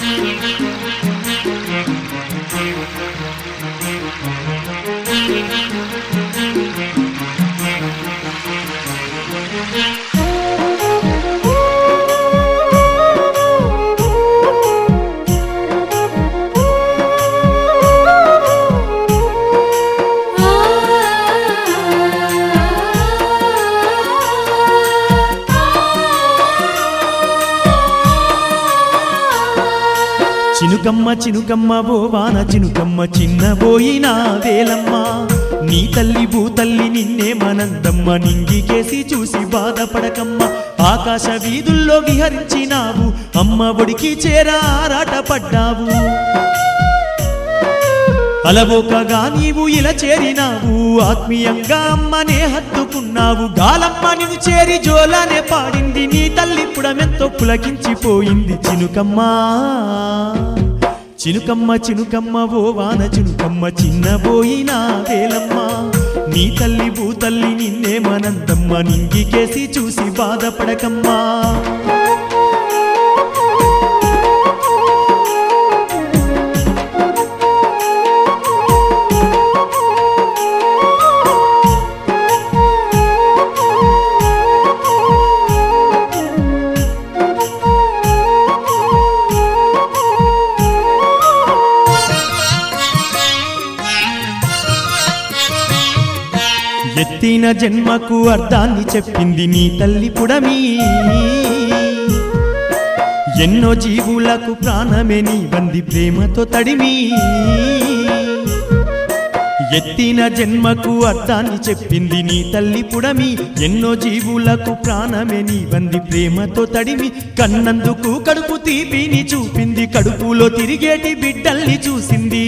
చినుకమ్మ చినుకమ్మ ఓ వాన చినుకమ్మ చిన్నబోయిన వేలమ్మ నీ తల్లి భూతల్లి నిన్నే మనందమ్మ నింగికేసి చూసి బాధపడకమ్మ ఆకాశ వీధుల్లో విహరించినావు అమ్మ ఒడికి చేరా ఆరాట పడ్డావు అలవోకగా నీవు ఇలా చేరినావు ఆత్మీయంగా అమ్మనే హత్తుకున్నావు గాలమ్మ నిన్ను చేరి జోలానే పాడింది నీ తల్లి పుడమెంతో పులకించిపోయింది చినుకమ్మా చినుకమ్మ చినుకమ్మ ఓ వాన చినుకమ్మ చిన్నబోయిన వేలమ్మ నీ తల్లి భూతల్లి నిన్నే మనందమ్మ నింగికేసి చూసి బాధపడకమ్మా ఎత్తిన జన్మకు అర్థాన్ని చెప్పింది నీ తల్లి పుడమి ఎన్నో జీవులకు ప్రాణమే నీ బంది ప్రేమతో తడిమి ఎత్తిన జన్మకు అర్థాన్ని చెప్పింది నీ తల్లి పుడమి ఎన్నో జీవులకు ప్రాణమే నీ బంది ప్రేమతో తడిమి కన్నందుకు కడుపు తీపిని చూపింది కడుపులో తిరిగేటి బిడ్డల్ని చూసింది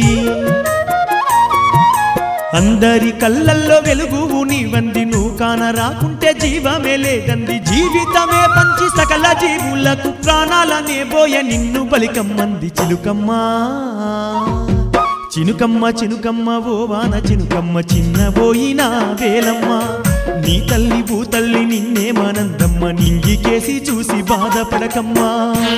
అందరి కళ్ళల్లో వెలుగు నీవంది నువ్వు కాన రాకుంటే జీవమే లేదంది జీవితమే పంచి సకల జీవులకు ప్రాణాలనే పోయ నిన్ను బలికమ్మంది చిలుకమ్మా చినుకమ్మ చినుకమ్మ ఓ వాన చినుకమ్మ చిన్నబోయిన వేలమ్మ నీ తల్లి భూతల్లి నిన్నే మనందమ్మ నింగికేసి చూసి బాధపడకమ్మా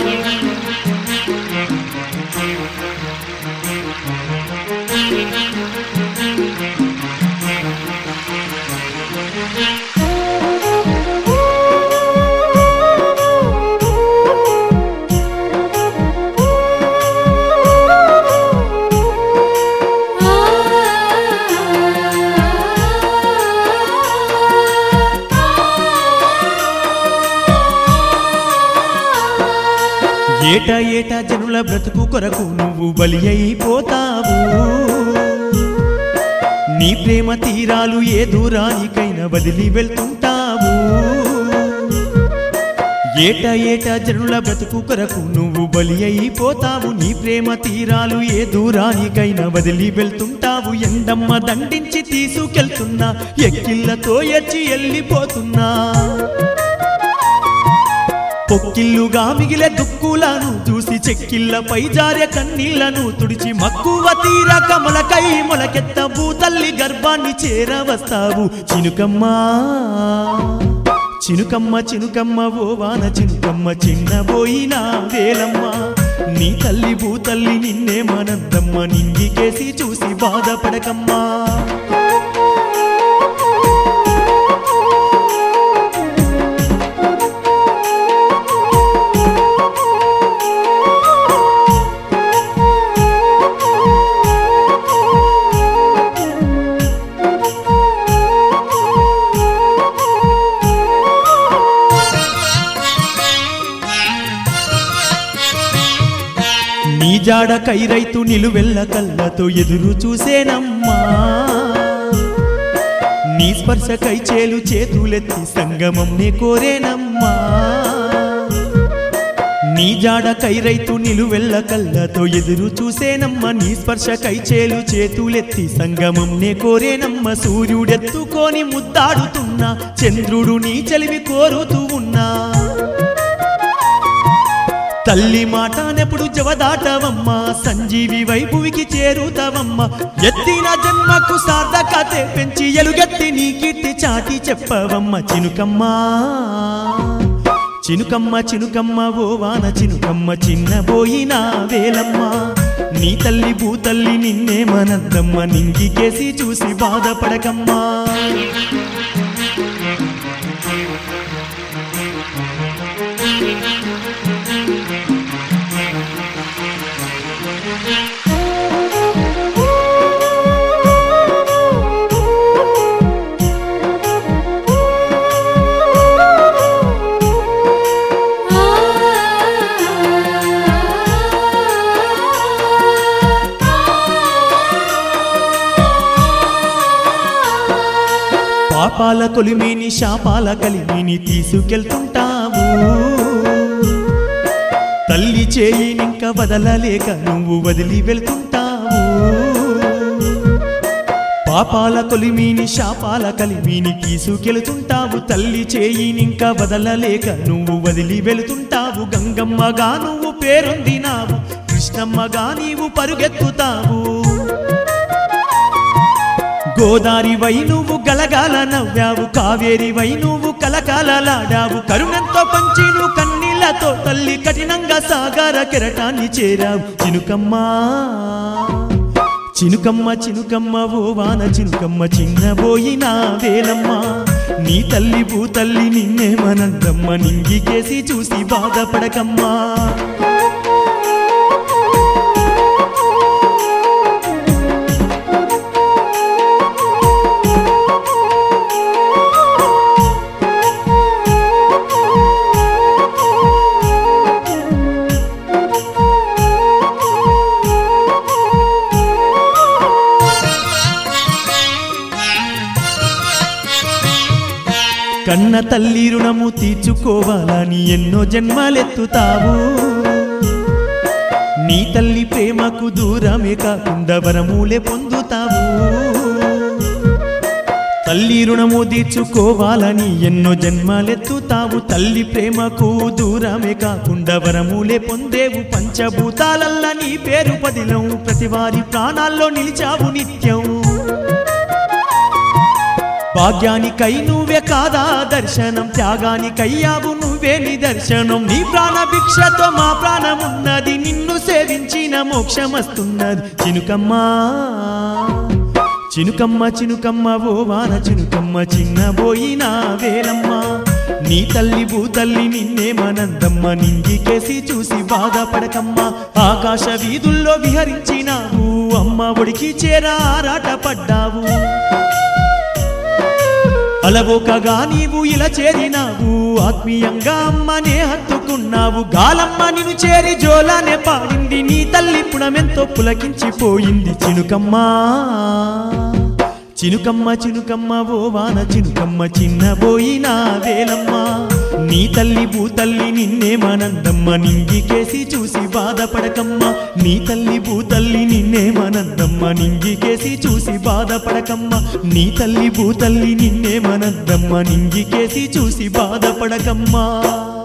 ఏట ఏట జనుల బ్రతుకు కొరకు నువ్వు బలి అయిపోతావు నీ ప్రేమ తీరాలు ఏ దూరానికైనా వదిలి వెళ్తుంటావు ఏట ఏట జనుల బ్రతుకు కొరకు నువ్వు బలి అయిపోతావు నీ ప్రేమ తీరాలు ఏ దూరానికైనా వదిలి వెళ్తుంటావు ఎండమ్మ దండించి తీసుకెళ్తున్నా ఎక్కిళ్ళతో ఎచ్చి వెళ్ళిపోతున్నా పొక్కిల్లుగా మిగిలే దుక్కులను చూసి చెక్కిళ్ళపై జారే కన్నీళ్లను తుడిచి మక్కువ తీర కమలకై మొలకెత్త భూతల్లి గర్భాన్ని చేరవస్తావు చినుకమ్మా చినుకమ్మ చినుకమ్మ ఓ వాన చినుకమ్మ చిన్నబోయిన వేలమ్మ నీ తల్లి భూతల్లి నిన్నే మనందమ్మ నింగికేసి చూసి బాధపడకమ్మా నీ జాడ కైరైతు నిలువెల్ల కళ్ళతో ఎదురు చూసేనమ్మా నీ స్పర్శ కైచేలు చేతులెత్తి సంగమం నే కోరేనమ్మా నీ జాడ కైరైతు నిలువెల్ల కళ్ళతో ఎదురు చూసేనమ్మ నీ స్పర్శ కైచేలు చేతులెత్తి సంగమం నే కోరేనమ్మ సూర్యుడెత్తుకొని ముద్దాడుతున్నా చంద్రుడు నీ చలివి కోరుతూ ఉన్నా తల్లి మాటనెప్పుడు జవదాటవమ్మా సంజీవి వైపువికి చేరుతావమ్మా ఎత్తిన జన్మకు సార్థకతే పెంచి ఎలుగెత్తి నీ కీర్తి చాటి చెప్పవమ్మ చినుకమ్మా చినుకమ్మ చినుకమ్మ ఓ వాన చినుకమ్మ చిన్నబోయిన వేలమ్మ నీ తల్లి భూతల్లి నిన్నే మనద్దమ్మ నింగికేసి చూసి బాధపడకమ్మా పాపాల కొలిమిని శాపాల కలిమిని తీసుకెళ్తుంటావు తల్లి చేయినింక వదలలేక నువ్వు వదిలి వెళ్తుంటావు పాపాల కొలిమిని శాపాల కలిమిని తీసుకెళ్తుంటావు తల్లి చేయినింక వదలలేక నువ్వు వదిలి వెళుతుంటావు గంగమ్మగా నువ్వు పేరొందినావు కృష్ణమ్మగా నీవు పరుగెత్తుతావు గోదారి వై నువ్వు గలగాల నవ్వావు కావేరి వై నువ్వు కలకాలలాడావు కరుణంతో పంచి నువ్వు కన్నీళ్లతో తల్లి కఠినంగా సాగర కెరటాన్ని చేరావు చినుకమ్మా చినుకమ్మ చినుకమ్మ ఓ వాన చినుకమ్మ చిన్నబోయిన వేలమ్మ నీ తల్లి భూతల్లి నిన్నే మనందమ్మ నింగికేసి చూసి బాధపడకమ్మా కన్న తల్లి రుణము తీర్చుకోవాలని ఎన్నో జన్మలెత్తుతావు నీ తల్లి ప్రేమకు దూరమే కాకుండా వరములే పొందుతావు తల్లి రుణము తీర్చుకోవాలని ఎన్నో జన్మలెత్తుతావు తల్లి ప్రేమకు దూరమే కాకుండా వరములే పొందేవు పంచభూతాలల్ల నీ పేరు పదిలం ప్రతివారి ప్రాణాల్లో నిలిచావు నిత్యం భాగ్యానికై నువ్వే కాదా దర్శనం త్యాగానికయ్యావు నువ్వే నిదర్శనం నీ ప్రాణ భిక్షతో మా ప్రాణమున్నది నిన్ను సేవించిన మోక్షమస్తున్నది చినుకమ్మా చినుకమ్మ చినుకమ్మ ఓ వాన చినుకమ్మ చిన్నబోయిన వేలమ్మ నీ తల్లి భూతల్లి నిన్నే మనందమ్మ నింగికేసి చూసి బాధపడకమ్మ ఆకాశ వీధుల్లో విహరించినావు అమ్మ ఒడికి చేరా ఆరాట పడ్డావు అలవోకగా నీవు ఇలా చేరినావు ఆత్మీయంగా అమ్మనే హత్తుకున్నావు గాలమ్మ నిన్ను చేరి జోలానే పాడింది నీ తల్లి పుణమెంతో పులకించిపోయింది చినుకమ్మా చినుకమ్మ చినుకమ్మ ఓ వాన చినుకమ్మ చిన్నబోయిన వేలమ్మ నీ తల్లి భూతల్లి నిన్నే మనందమ్మ నింగికేసి చూసి బాధపడకమ్మ నీ తల్లి భూతల్లి నిన్నే మనందమ్మ నింగికేసి చూసి బాధపడకమ్మ నీ తల్లి భూతల్లి నిన్నే మనందమ్మ నింగికేసి చూసి బాధపడకమ్మా